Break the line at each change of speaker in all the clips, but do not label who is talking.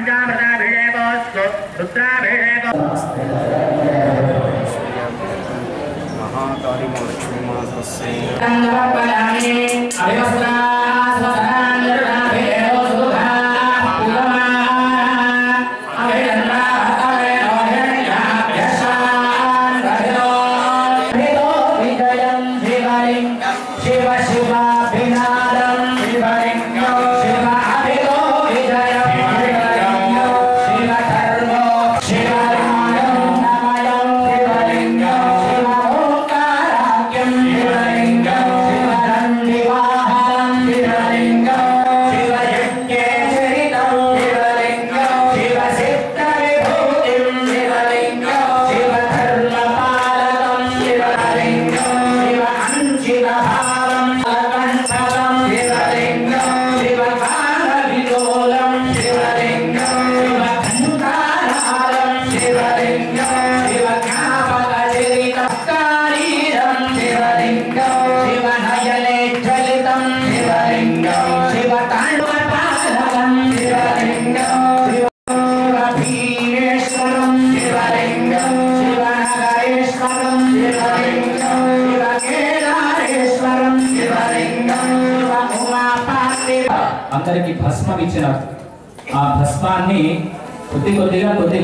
పంచామృతాభిషేకోస్తు రుద్రాభిషేకో
महाकाली लक्ष्मी मातस्यै
శివ శివాభినాదం శివలింగం శివ అభిలో విజయం శివలింగం శివ ధర్మో శివలింగం నమయం శివలింగం శివ ఓంకారాఖ్యం శివలింగం శివదండివాహనం శివలింగం శివయజ్ఞే చరితం శివలింగం శివ సిద్ధ విభూతిం శివలింగం శివ ధర్మపాలకం శివలింగం శివ అంశివ భావం అకంఠలం శివలింగం శివ కాల విలోలం శివలింగం శివ ఘంటానాదం శివలింగం శివ జ్ఞాపక చరితకారీరం శివలింగం శివ నయనే జ్వలితం శివలింగం శివ తాండవపాలకం శివలింగం శివ భీమేశ్వరం శివలింగం శివ నగరేశ్వరం శివలింగం శివ కేదారేశ్వరం శివలింగం శివ ఉమాపార్వతి
అందరికి భస్మం ఇచ్చిన ఆ భస్మాన్ని కొద్ది కొద్దిగా కొద్ది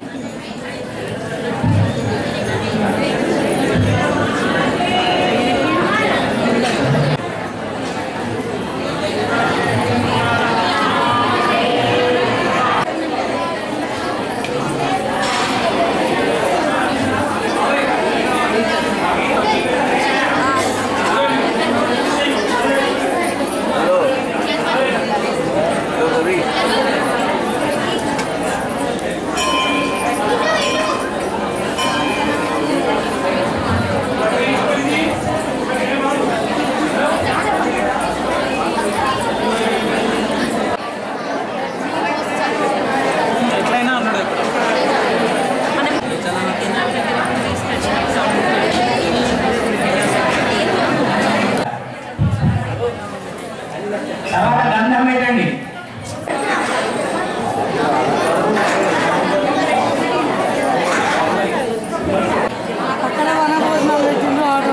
తర్వాత గంధం పెట్టండి
అక్కడ వనభోజనాలు పెట్టిండ్రు ఆర్డర్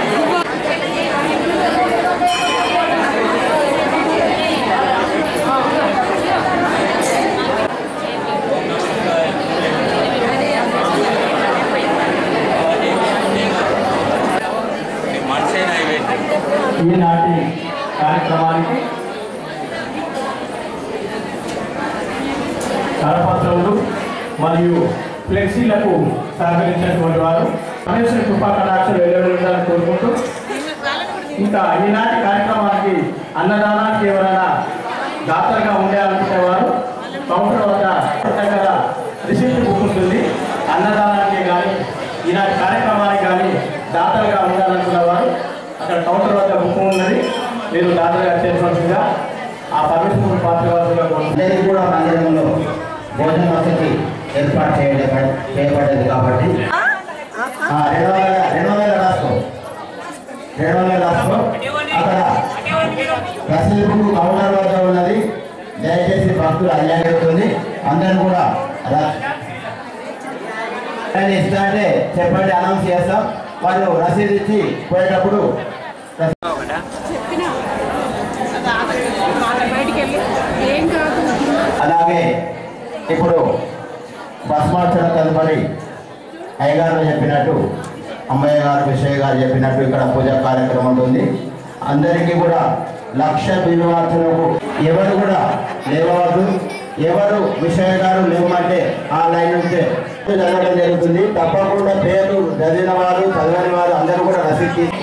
మనిషి నైవేద్యం
ఈనాటి కార్యక్రమానికి కరపత్రములు మరియు ఫ్లెక్సీలకు సహకరించినటువంటి వారు గణేశ్వరి కృపా కటాక్షలు వెళ్ళాలని కోరుకుంటూ ఇంకా ఈనాటి కార్యక్రమానికి అన్నదానానికి ఎవరైనా దాతలుగా ఉండాలనుకునే వారు కౌంటర్ వద్ద దగ్గర రిసిప్ట్ బుక్ ఉంటుంది అన్నదానానికి కానీ ఈనాటి కార్యక్రమానికి కానీ దాతలుగా ఉండాలనుకున్న వారు అక్కడ కౌంటర్ వద్ద బుక్ ఉన్నది మీరు దాతలుగా చేర్చవలసిందిగా ఆ పర్మిషన్ పాత్రవలసిందిగా కోరుతున్నాను
అందరికీ కూడా మందిరంలో భోజన వసతి ఏర్పాటు చేయడం చేయబడ్డది కాబట్టి ఆ, రెండు వందల రెండు వందల రాసుకో రెండు వందల రాసుకో అక్కడ రసీదు కౌంటర్ వద్ద ఉన్నది దయచేసి భక్తులు అన్యాయం అవుతుంది అందరూ కూడా రా- కానీ ఇస్తా అంటే చెప్పండి అనౌన్స్ చేస్తాం వాళ్ళు రసీదు ఇచ్చి పోయేటప్పుడు
బయటికి వెళ్ళి ఏం కాదు
అలాగే ఇప్పుడు భస్మార్చన తదుపరి అయ్యగారు చెప్పినట్టు అమ్మయ్య గారు విషయ గారు చెప్పినట్టు ఇక్కడ పూజ కార్యక్రమం ఉంటుంది అందరికీ కూడా లక్ష బిల్వార్చనకు ఎవరు కూడా లేవవద్దు ఎవరు విషయ గారు లేవమంటే ఆ లైన్ నుంచే జరగడం జరుగుతుంది తప్పకుండా పేరు చదివిన వారు చదవని వారు అందరూ కూడా రసీదు తీసి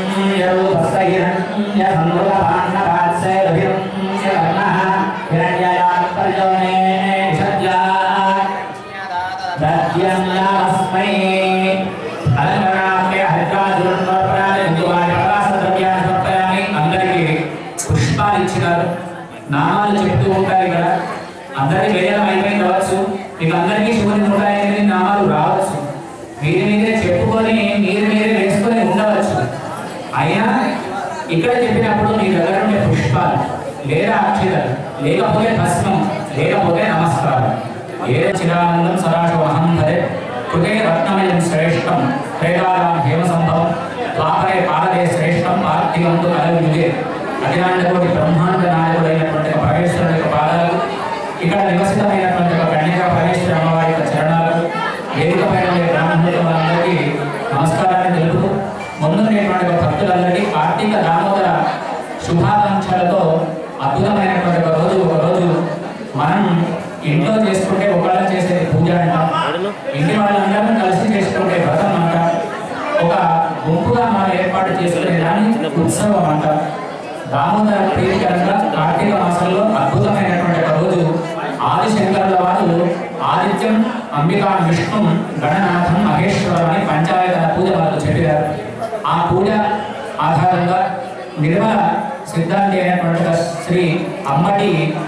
అందరికి పుష్పాలు ఇచ్చినారు నామాలు చెప్తూ ఉంటారు ఇక్కడ అందరికి వేదం అయిపోయింది కావచ్చు మీకు అందరికీ శివుని నూట ఎనిమిది నామాలు రావచ్చు మీరు మీరే చెప్పుకొని మీరు మీరే వేసుకొని ఉండవచ్చు అయినా ఇక్కడ చెప్పినప్పుడు మీ దగ్గర ఉండే పుష్పాలు లేదా అక్షరాలు లేకపోతే భస్మం లేకపోతే నమస్కారం
ఏ చిరానందం సరాశోహం ధరే కృతే రత్నమయం శ్రేష్టం ప్రేతారాం హేమసంభవం ద్వాపరే పాలదే శ్రేష్టం పార్థివంతు కలయుగే అఖిలాండకోటి బ్రహ్మాండ నాయకుడైనటువంటి పరమేశ్వరుడు యొక్క పాదాలు ఇక్కడ నివసితమైనటువంటి ఒక కన్యక పరమేశ్వర అమ్మవారి యొక్క చరణాలు వేదిక పైన ఉండే బ్రాహ్మణుల వారందరికీ నమస్కారాన్ని తెలుపుతూ ముందున్నటువంటి ఒక భక్తులందరికీ కార్తీక దామోదర శుభాకాంక్షలతో అద్భుతమైనటువంటి ఒక రోజు ఒక రోజు మనం ఇంట్లో చేసుకుంటే ఒకళ్ళ చేసేది పూజ అంటాం ఇంటి వాళ్ళందరం కలిసి చేసుకుంటే వ్రతం అంటాం ఒక గుంపుగా మనం ఏర్పాటు చేసుకునే దాన్ని ఉత్సవం అంటాం దామోదర ప్రీతికరంగా కార్తీక మాసంలో అద్భుతమైనటువంటి ఒక రోజు ఆదిశంకరుల వారు ఆదిత్యం అంబికా విష్ణు గణనాథం మహేశ్వరం అని పంచాయత పూజ వాళ్ళు చెప్పారు ఆ పూజ ఆధారంగా నిర్మల సిద్ధాంతి అయినటువంటి ఒక శ్రీ అమ్మటి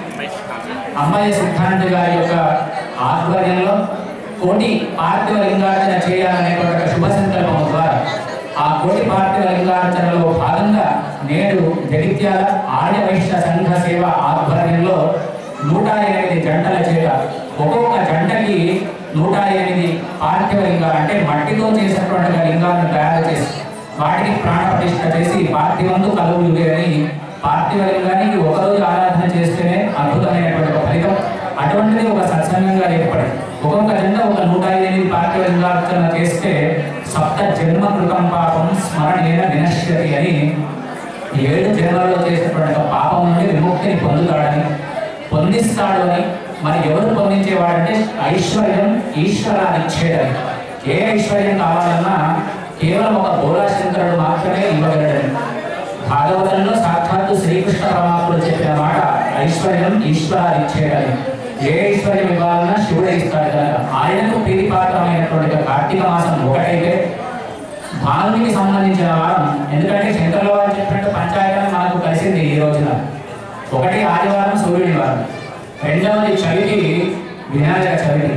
అమ్మయ్య సిద్ధాంతి గారి యొక్క ఆధ్వర్యంలో కోటి పార్థివ లింగార్చన చేయాలనేటువంటి ఒక శుభ సంకల్పం ద్వారా ఆ కోటి పార్థివ లింగార్చనలో భాగంగా నేడు జగిత్యాల ఆర్య వైశ్య సంఘ సేవ ఆధ్వర్యంలో నూట ఎనిమిది జంటల చేత ఒక్కొక్క జంటకి నూట ఎనిమిది పార్థివ లింగాలు అంటే మట్టితో చేసినటువంటి లింగాలను తయారు చేసి వాటికి ప్రాణప్రతిష్ఠ చేసి పార్థివంతు కలువు అని పార్థివ లింగానికి ఒకరోజు ఆరాధన చేస్తేనే అద్భుతమైనటువంటి ఒక ఫలితం అటువంటిది ఒక సత్సంగంగా ఏర్పడింది ఒక్కొక్క జంట ఒక నూట ఎనిమిది పార్థివ లింగార్చన చేస్తే సప్త జన్మ కృతం పాపం స్మరణీయ వినశ్యతి అని ఏడు జన్మల్లో చేసినటువంటి ఒక పాపం నుండి విముక్తిని పొందుతాడని పొందిస్తాడు అని మరి ఎవరు పొందించేవాడంటే ఐశ్వర్యం ఈశ్వరానిచ్చేదని ఏ ఐశ్వర్యం కావాలన్నా కేవలం ఒక బోలాశంకరుడు మాత్రమే ఇవ్వగలడని భాగవతంలో సాక్షాత్తు శ్రీకృష్ణ పరమాత్ముడు చెప్పిన మాట ఐశ్వర్యం ఈశ్వరానిచ్చేదని ఏ ఐశ్వర్యం ఇవ్వాలన్నా శివుడే ఇస్తాడు కనుక ఆయనకు ప్రీతిపాత్రమైనటువంటి కార్తీక మాసం ఒకటైతే భానునికి సంబంధించిన వారం ఎందుకంటే శంకర్ల వారు చెప్పినట్టు పంచాయతీ మనకు కలిసింది ఈ రోజున ఒకటి ఆదివారం సూర్యుని వారం రెండవది చవితి వినాయక చవితి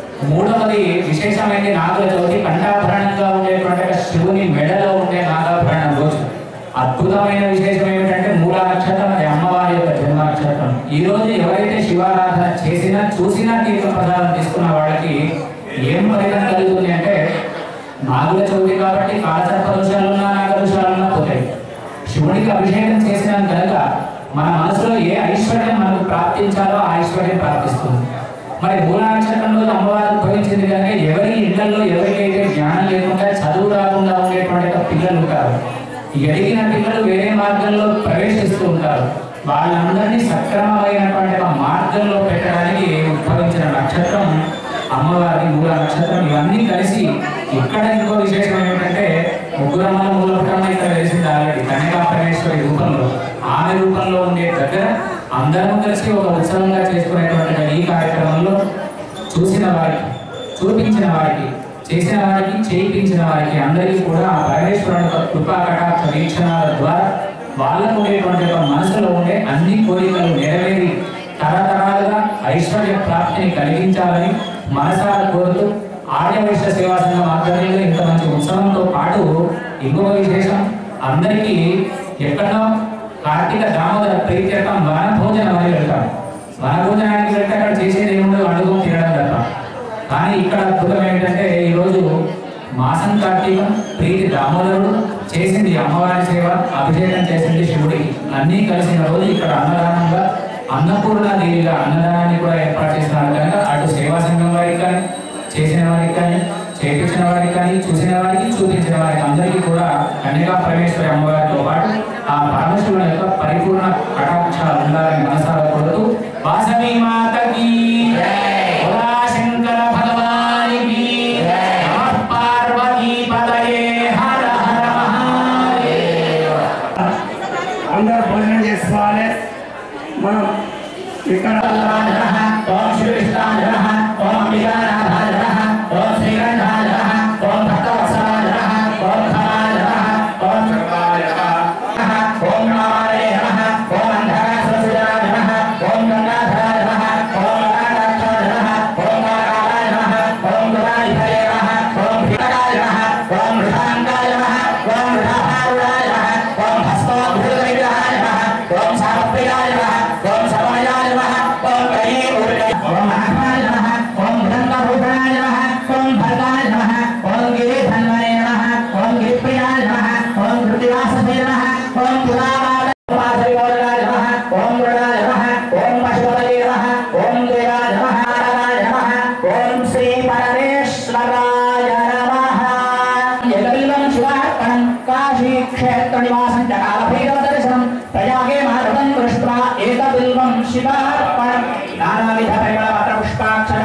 మూడవది విశేషమైనది నాగుల చవితి కంఠాభరణంగా ఉండేటువంటి ఒక శివుని మెడలో ఉండే నాగాభరణం రోజు అద్భుతమైన విశేషం ఏమిటంటే మూల నక్షత్రం అది అమ్మవారి యొక్క జన్మ నక్షత్రం ఈ రోజు ఎవరైతే శివారాధన చేసినా చూసినా తీర్థ ప్రసాదం తీసుకున్న వాళ్ళకి ఏం ఫలితం కలుగుతుంది అంటే నాగుల చవితి కాబట్టి కాలసర్ప దోషాలున్నా నాగ దోషాలున్నా పోతాయి శివుడికి అభిషేకం చేసినాం కనుక మన మనసులో ఏ ఐశ్వర్యం మనకు ప్రాప్తించాలో ఆ ఐశ్వర్యం ప్రాప్తిస్తుంది మరి మూల నక్షత్రం రోజు అమ్మవారు ఉద్భవించింది కనుక ఎవరి ఇళ్లలో ఎవరికైతే జ్ఞానం లేకుండా చదువు రాకుండా ఉండేటువంటి ఒక పిల్లలు ఉంటారు ఎదిగిన పిల్లలు వేరే మార్గంలో ప్రవేశిస్తూ ఉంటారు వాళ్ళందరినీ సక్రమమైనటువంటి ఒక మార్గంలో పెట్టడానికి ఉద్భవించిన నక్షత్రం అమ్మవారి మూల నక్షత్రం ఇవన్నీ కలిసి ఇక్కడ ఇంకో విశేషం ఏమిటంటే ముగ్గురమ్మల మూలపుటమ్మ ఇక్కడ వెలిసింది ఆల్రెడీ కన్యకా పరమేశ్వరి రూపంలో ఆమె రూపంలో ఉండే దగ్గర అందరం కలిసి ఒక ఉత్సవంగా చేసుకునేటువంటి ఈ కార్యక్రమంలో చూసిన వారికి చూపించిన వారికి చేసిన వారికి చేయించిన వారికి అందరికీ కూడా ఆ పరమేశ్వరుని యొక్క కృపా కటాక్ష వీక్షణాల ద్వారా వాళ్ళకు ఉండేటువంటి ఒక మనసులో ఉండే అన్ని కోరికలు నెరవేరి తరతరాలుగా ఐశ్వర్య ప్రాప్తిని కలిగించాలని మనసారా కోరుతూ ఆర్యవైశ్య సేవా సంఘం ఆధ్వర్యంలో ఇంత మంచి ఉత్సవంతో పాటు ఇంకొక విశేషం అందరికీ ఎక్కడో కార్తీక దామోదర ప్రీత్యర్థం వన భోజనం అని వెళ్తాం వన భోజనానికి వెళ్తే అక్కడ చేసేది ఏముండదు అడుగు తినడం తప్ప కానీ ఇక్కడ అద్భుతం ఏంటంటే ఈరోజు మాసం కార్తీకం ప్రీతి దామోదరుడు చేసింది అమ్మవారి సేవ అభిషేకం చేసింది శివుడికి అన్నీ కలిసిన రోజు ఇక్కడ అన్నదానంగా అన్నపూర్ణ దేవిగా అన్నదానాన్ని కూడా ఏర్పాటు చేసినారు కనుక అటు సేవా సంఘం వారికి కానీ చేసిన వారికి కానీ చేపించిన వారికి కానీ చూసిన వారికి చూపించిన వారికి అందరికీ కూడా కన్యకా పరమేశ్వరి అమ్మవారితో పాటు ఆ పరమశివుని యొక్క పరిపూర్ణ కటాక్షాలు ఉండాలని మనసారా కోరుతూ వాసవి మాతకి బోలా శంకర భగవానికి నమః పార్వతీ పతయే హర హర మహాదేవ
అందరూ భోజనం చేసుకోవాలి మనం ఇక్కడ
ఓం శ్రీకృష్ణాయ నమః ఓం అంబికానాథాయ నమః ఓం శ్రీకంఠాయ నమః ఓం భక్తవత్సలాయ నమః ఓం ఖమాయ నమః ఓం చక్రాయ నమః ఓం నారాయ నమః ఓం అంధకాసురాయ నమః ఓం గంగాధరాయ నమః ఓం లలాటాక్షాయ నమః ఓం కాకాయ నమః ఓం గుణాధిపతయ నమః ఓం భీమకాయ నమః ఓం వృషాంకాయ నమః ఓం వృషాహారుడాయ నమః ఓం భస్మోద్ధృతవిగ్రహాయ నమః ఓం సామప్రియాయ నమః ఓం సమయాయ నమః ఓం కయే ఓం మహాత్మాయ నమః సమాగతం దృష్ట్వా ఏకబిల్వం శివార్పణం నానావిధ పరిమళపత్ర పుష్పాక్షర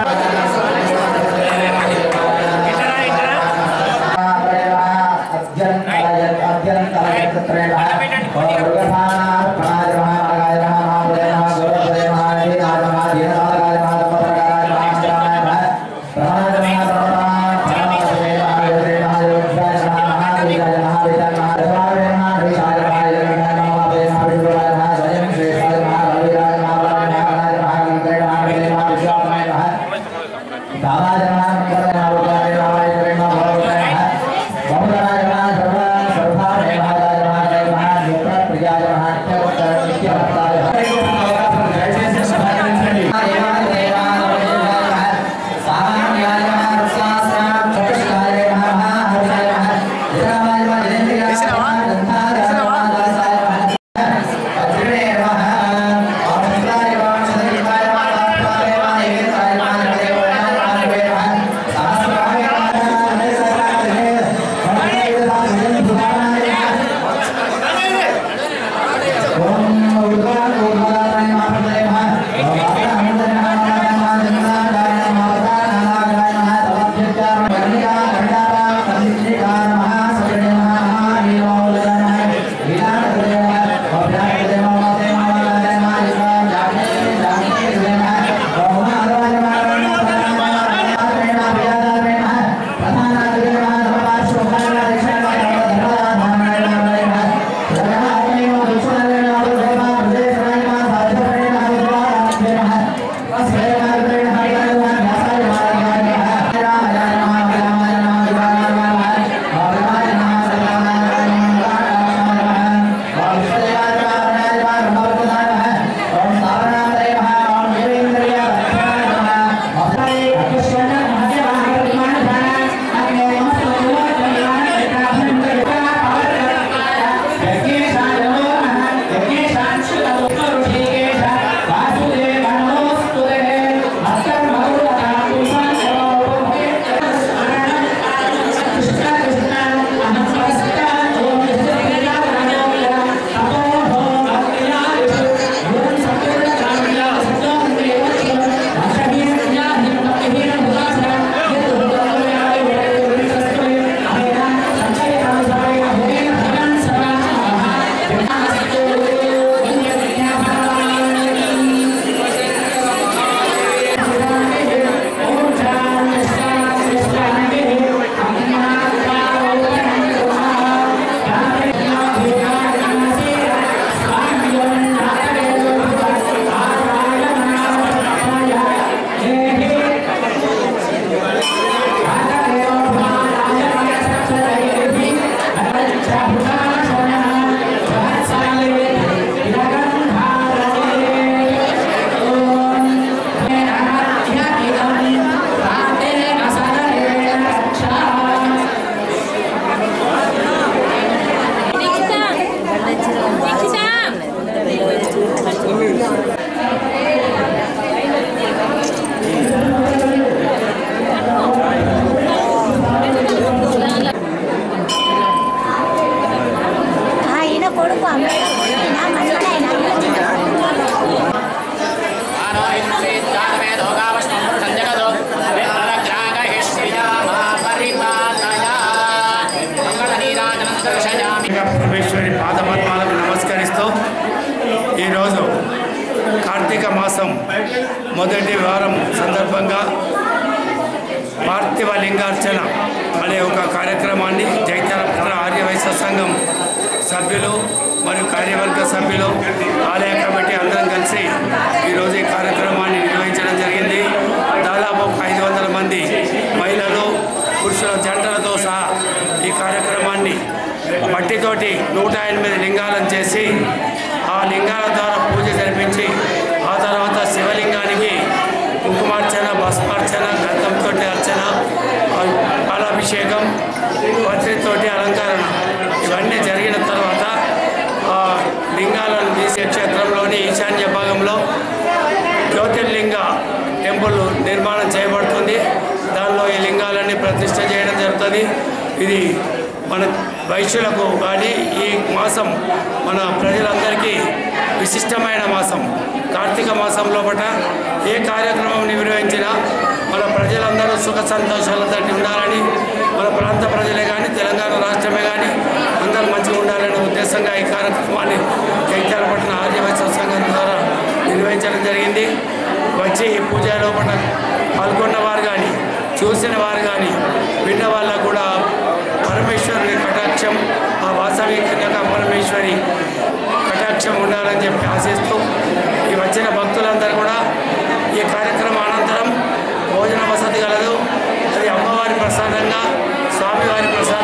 ఈయన కొడుకు అమ్మాయి నా మంచిగా ఆయన
పరమేశ్వరి పాదపద్మాలకు నమస్కరిస్తూ ఈరోజు కార్తీక మాసం మొదటి వారం సందర్భంగా పార్థివ లింగార్చన అనే ఒక కార్యక్రమాన్ని జైత్యాలపుత్ర ఆర్యవైశ్య సంఘం సభ్యులు మరియు కార్యవర్గ సభ్యులు ఆలయ కమిటీ అందరం కలిసి ఈరోజు ఈ కార్యక్రమాన్ని నిర్వహించడం జరిగింది దాదాపు ఒక ఐదు వందల మంది మహిళలు పురుషుల జంటలతో సహా ఈ కార్యక్రమాన్ని మట్టితోటి నూట ఎనిమిది లింగాలను చేసి ఆ లింగాల ద్వారా పూజ జరిపించి ఆ తర్వాత శివలింగానికి కుంకుమార్చన భస్మార్చన గంధంతో అర్చన ఆ పాలాభిషేకం పత్రితోటి అలంకరణ ఇవన్నీ జరిగిన తర్వాత ఆ లింగాలను తీసే క్షేత్రంలోని ఈశాన్య భాగంలో జ్యోతిర్లింగ టెంపుల్ నిర్మాణం చేయబడుతుంది దానిలో ఈ లింగాలన్నీ ప్రతిష్ట చేయడం జరుగుతుంది ఇది మన వైశ్యులకు కానీ ఈ మాసం మన ప్రజలందరికీ విశిష్టమైన మాసం కార్తీక మాసం లోపల ఏ కార్యక్రమం నిర్వహించినా మన ప్రజలందరూ సుఖ సంతోషాలతో ఉండాలని మన ప్రాంత ప్రజలే కానీ తెలంగాణ రాష్ట్రమే కానీ అందరూ మంచిగా ఉండాలనే ఉద్దేశంగా ఈ కార్యక్రమాన్ని జైత్యాలపట్నం ఆర్యవైశ్య సంఘం ద్వారా నిర్వహించడం జరిగింది వచ్చి ఈ పూజ లోపల పాల్గొన్న వారు కానీ చూసిన వారు కానీ విన్న వాళ్ళకు కూడా పరమేశ్వరుని కటాక్షం ఆ వాసవి కన్యక పరమేశ్వరి కటాక్షం ఉండాలని చెప్పి ఆశిస్తూ ఈ వచ్చిన భక్తులందరూ కూడా ఈ కార్యక్రమం అనంతరం భోజన వసతి కలదు అది అమ్మవారి ప్రసాదంగా స్వామివారి ప్రసాదం